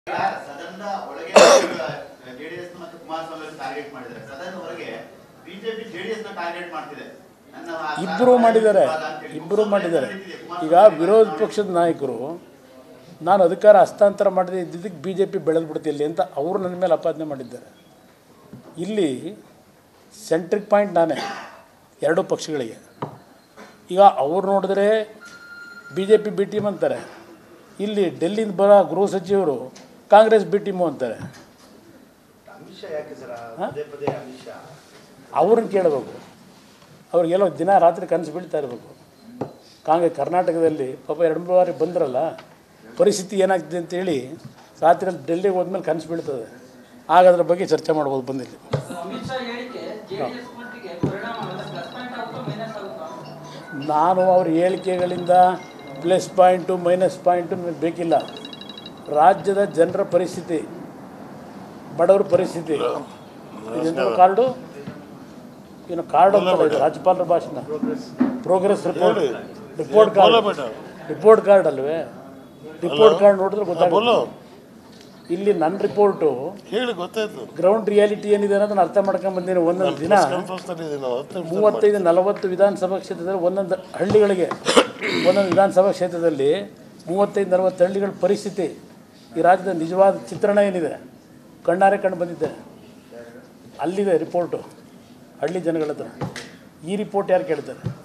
ಈಗ ಸದನದ ಒಳಗೆ ಜೆಡಿಎಸ್ ಮತ್ತು ಕುಮಾರಸ್ವಾಮಿ ಅವರು ಟಾರ್ಗೆಟ್ ಮಾಡಿದ್ದಾರೆ ಸದನದ ಹೊರಗೆ ಬಿಜೆಪಿ ಜೆಡಿಎಸ್ ನ ಟಾರ್ಗೆಟ್ ಮಾಡ್ತಿದೆ ನನ್ನ ಆ ಇಬ್ಬರು ಮಾಡಿದ್ದಾರೆ ವಿವಾದ ಅಂತೇಳಿ. ಇಬ್ಬರು ಮಾಡಿದ್ದಾರೆ ನಡೀತಿದೆ. ಈಗ ಕುಮಾರಸ್ವಾಮಿ ವಿರೋಧ ಪಕ್ಷದ ನಾಯಕರು ನಾನು ಅಧಿಕಾರ ಹಸ್ತಾಂತರ ಮಾಡದೆ ಇದ್ದಿದ್ದಕ್ಕೆ ಬಿ ಜೆ ಪಿ ಬೆಳೆದು ಬಿಡ್ತಿಲ್ಲ ಅಂತ ಅವರು ನನ್ನ ಮೇಲೆ ಅಪಾದನೆ ಮಾಡಿದ್ದಾರೆ ಇಲ್ಲಿ ಸೆಂಟ್ರಿಕ್ ಪಾಯಿಂಟ್ ನಾನೇ ಎರಡೂ ಪಕ್ಷಗಳಿಗೆ ಈಗ ಅವ್ರು ನೋಡಿದ್ರೆ B J P B team ಅಂತಾರೆ ಇಲ್ಲಿ ಡೆಲ್ಲಿಯಿಂದ ಬರೋ ಗೃಹ ಸಚಿವರು ಕಾಂಗ್ರೆಸ್ ಬಿ ಟೀಮು ಅಂತಾರೆ ಅಮಿತ್ ಶಾ ಯಾಕೆ ಸರ್ ಪದೇ ಪದೇ ಅಮಿತ್ ಶಾ ಅವ್ರನ್ನ ಕೇಳಬೇಕು ಅವ್ರಿಗೆಲ್ಲೋ ದಿನ ರಾತ್ರಿ ಕನಸು ಬೀಳ್ತಾ ಇರಬೇಕು ಕಾಂಗ್ರೆಸ್ ಕರ್ನಾಟಕದಲ್ಲಿ ಪಾಪ ಎರಡು ಮೂರು ಬಾರಿ ಬಂದ್ರಲ್ಲ ಪರಿಸ್ಥಿತಿ ಏನಾಗ್ತಿದೆ ಅಂತೇಳಿ ರಾತ್ರಿ ಡೆಲ್ಲಿಗೆ ಹೋದ್ಮೇಲೆ ಕನಸು ಬೀಳ್ತದೆ ಆಗ ಅದ್ರ ಬಗ್ಗೆ ಚರ್ಚೆ ಮಾಡ್ಬೋದು ಬಂದಿಲ್ಲಿ ಅಮಿತ್ ಶಾ ಹೇಳಿಕೆ ಜೆಡಿಎಸ್ ಮಟ್ಟಿಗೆ ಪರಿಣಾಮ ಅಂದ್ರೆ ಪ್ಲಸ್ ಪಾಯಿಂಟ್ ಆಗುತ್ತಾ ಮೈನಸ್ ಆಗುತ್ತಾ ನಾನು ಅವ್ರ ಹೇಳಿಕೆಗಳಿಂದ ಪ್ಲಸ್ ಪಾಯಿಂಟು ಮೈನಸ್ ಪಾಯಿಂಟು ನನಗೆ ಬೇಕಿಲ್ಲ ರಾಜ್ಯದ ಜನರ ಪರಿಸ್ಥಿತಿ ಬಡವರ ಪರಿಸ್ಥಿತಿ ಇದೆಂತ ಕಾರ್ಡು ಏನು ಕಾರ್ಡ್ ಅಂತಲ್ಲ ಇದು ರಾಜ್ಯಪಾಲರ ಭಾಷಣ progress report report card report card ಅಲ್ವೇ ರಿಪೋರ್ಟ್ ಕಾರ್ಡ್ ನೋಡಿದ್ರೆ ಗೊತ್ತಾಗುತ್ತೆ ಇಲ್ಲಿ ನನ್ನ ರಿಪೋರ್ಟು ಹೇಳಿ ಗೊತ್ತಾಯ್ತು ಗ್ರೌಂಡ್ ರಿಯಾಲಿಟಿ ಏನಿದೆ ಅನ್ನೋದನ್ನ ಅರ್ಥ ಮಾಡ್ಕೊಂಡ್ ಬಂದೀನಿ ಒಂದೊಂದು ದಿನ ಕಾನ್ಫರೆನ್ಸ್ ಅಲ್ಲಿ ಇದೀನಿ ನಾವು ಹತ್ತು ನಿಮಿಷ ಮೂವತ್ತೈದು ನಲವತ್ತು ವಿಧಾನಸಭಾ ಕ್ಷೇತ್ರದಲ್ಲಿ ಒಂದೊಂದು ಹಳ್ಳಿಗಳಿಗೆ ಒಂದೊಂದು ವಿಧಾನಸಭಾ ಕ್ಷೇತ್ರದಲ್ಲಿ ಮೂವತ್ತೈದು ನಲವತ್ತು ಹಳ್ಳಿಗಳ ಪರಿಸ್ಥಿತಿ ಈ ರಾಜ್ಯದ ನಿಜವಾದ ಚಿತ್ರಣ ಏನಿದೆ ಕಣ್ಣಾರೆ ಕಂಡು ಬಂದಿದ್ದೆ ಅಲ್ಲಿದೆ ರಿಪೋರ್ಟು ಹಳ್ಳಿ ಜನಗಳ ಹತ್ರ ಈ ರಿಪೋರ್ಟ್ ಯಾರು ಕೇಳ್ತಾರೆ